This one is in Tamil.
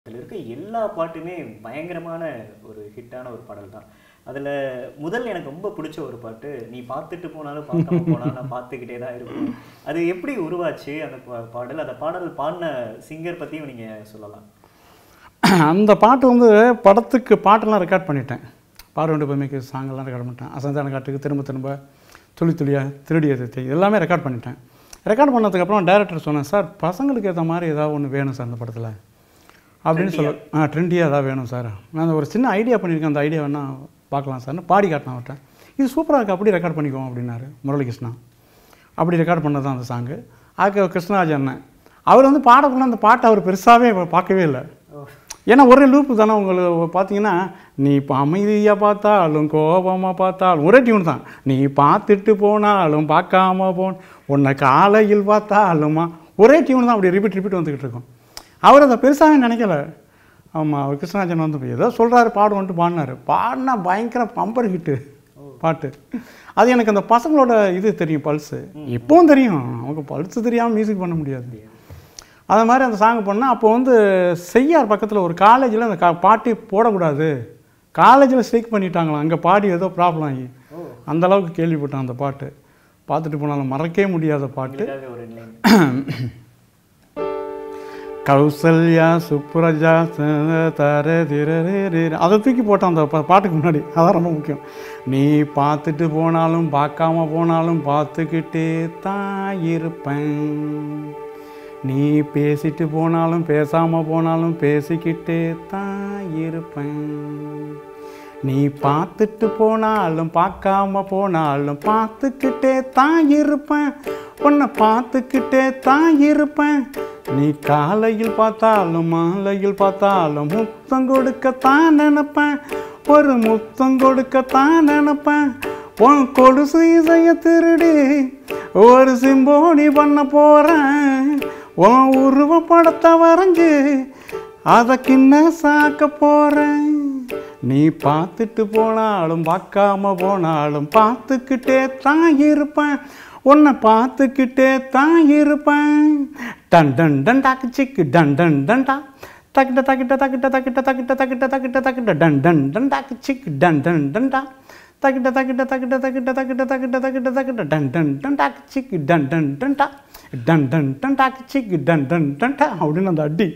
அதில் இருக்க எல்லா பாட்டுமே பயங்கரமான ஒரு ஹிட்டான ஒரு பாடல் தான் அதில் முதல் எனக்கு ரொம்ப பிடிச்ச ஒரு பாட்டு நீ பார்த்துட்டு போனாலும் பார்க்காம போனாலும் நான் பார்த்துக்கிட்டே தான் இருக்கும் அது எப்படி உருவாச்சு அந்த பா- பாடல் அந்த பாடல் பாடின சிங்கர் பற்றியும் நீங்கள் சொல்லலாம் அந்த பாட்டு வந்து படத்துக்கு பாட்டெல்லாம் ரெக்கார்ட் பண்ணிட்டேன் பார்வண்டு பொம்மைக்கு சாங்கெல்லாம் ரெக்கார்ட் பண்ணிட்டேன் அசந்தான காட்டுக்கு திரும்ப திரும்ப துளி துளியாக திருடியது தேய் எல்லாமே ரெக்கார்ட் பண்ணிட்டேன் ரெக்கார்ட் பண்ணதுக்கப்புறம் டேரக்டர் சொன்னேன் சார் பசங்களுக்கு ஏற்ற மாதிரி ஏதாவது ஒன்று வேணும் சார் அந்த படத்தில் அப்படின்னு சொல்ல ஆ ட்ரெண்டியாக ஏதாவது வேணும் சார் நான் ஒரு சின்ன ஐடியா பண்ணியிருக்கேன் அந்த ஐடியா வேணால் பார்க்கலாம் சார்னு பாடி காட்டினேன் அவர்கிட்ட இது சூப்பராக இருக்குது அப்படி ரெக்கார்ட் பண்ணிக்குவோம் அப்படின்னாரு முரளிகிருஷ்ணா அப்படி ரெக்கார்ட் பண்ணது தான் அந்த சாங்கு ஆக்க கிருஷ்ணராஜ் அண்ணன் அவர் வந்து பாடக்குள்ள அந்த பாட்டை அவர் பெருசாகவே பார்க்கவே இல்லை ஏன்னா ஒரே லூப்பு தானே உங்களுக்கு பார்த்தீங்கன்னா நீ இப்போ அமைதியாக பார்த்தாலும் கோபமாக பார்த்தாலும் ஒரே டியூன் தான் நீ பார்த்துட்டு போனாலும் பார்க்காம போன் உன்னை காலையில் பார்த்தாலுமா ஒரே டியூன் தான் அப்படி ரிப்பீட் ரிப்பீட் வந்துக்கிட்டு இருக்கும் அவர் அதை பெருசாகவே நினைக்கல ஆமாம் அவர் கிருஷ்ணராஜன் வந்து ஏதோ சொல்கிறாரு பாடுவோன்ட்டு பாடினாரு பாடினா பயங்கர பம்பர் ஹிட்டு பாட்டு அது எனக்கு அந்த பசங்களோட இது தெரியும் பல்ஸு இப்போவும் தெரியும் அவங்க பல்ஸு தெரியாமல் மியூசிக் பண்ண முடியாது அது மாதிரி அந்த சாங் பண்ணால் அப்போ வந்து செய்யார் பக்கத்தில் ஒரு காலேஜில் அந்த கா பாட்டி போடக்கூடாது காலேஜில் ஸ்ட்ரைக் பண்ணிட்டாங்களாம் அங்கே பாடி ஏதோ ப்ராப்ளம் ஆகி அந்த அளவுக்கு கேள்விப்பட்டேன் அந்த பாட்டு பார்த்துட்டு போனாலும் மறக்கவே முடியாத பாட்டு இதுக்காக ஒரு லைன் கௌசல்யா சுப்ரஜா த- தர திரரே அதை தூக்கி போட்டான் அந்த பா- பாட்டுக்கு முன்னாடி அதான் ரொம்ப முக்கியம் நீ பார்த்துட்டு போனாலும் பார்க்காம போனாலும் பார்த்துக்கிட்டே தான் இருப்பேன் நீ பேசிட்டு போனாலும் பேசாமல் போனாலும் பேசிக்கிட்டே தான் இருப்பேன் நீ பார்த்துட்டு போனாலும் பார்க்காம போனாலும் பார்த்துக்கிட்டே தான் இருப்பேன் உன்னை பார்த்துக்கிட்டே தான் இருப்பேன் நீ காலையில் பார்த்தாலும் மாலையில் பார்த்தாலும் முத்தம் கொடுக்கத்தான் நினைப்பேன் ஒரு முத்தம் கொடுக்கத்தான் நினைப்பேன் உன் கொலுசு இசைய திருடி ஒரு சிம்போனி பண்ண போகிறேன் உன் உருவ படத்தை வரைஞ்சு அதை கிண்ண சாக்க போகிறேன் நீ பார்த்துட்டு போனாலும் பார்க்காம போனாலும் பார்த்துக்கிட்டே தான் இருப்பேன் உன்னை பார்த்துக்கிட்டே தான் இருப்பேன் டன் டன் டன் டாக்கு சிக்கு டன் டன் டன் டா தக்கிட்ட தக்கிட்ட தக்கிட்ட தக்கிட்ட தக்கிட்ட தக்கிட்ட தக்கிட்ட தக்கிட்ட டன் டன் டன் டாக்கு சிக்கு டன் டன் டன் டா தக்கிட்ட தக்கிட்ட தக்கிட்ட தக்கிட்ட தக்கிட்ட தக்கிட்ட தக்கிட்ட தக்கிட்ட டன் டன் டன் டாக்கு சிக்கு டன் டன் டன் டா டன் டன் டன் டாக்கு சிக்கு டன் டன் டன் டா அப்படின்னு அந்த அடி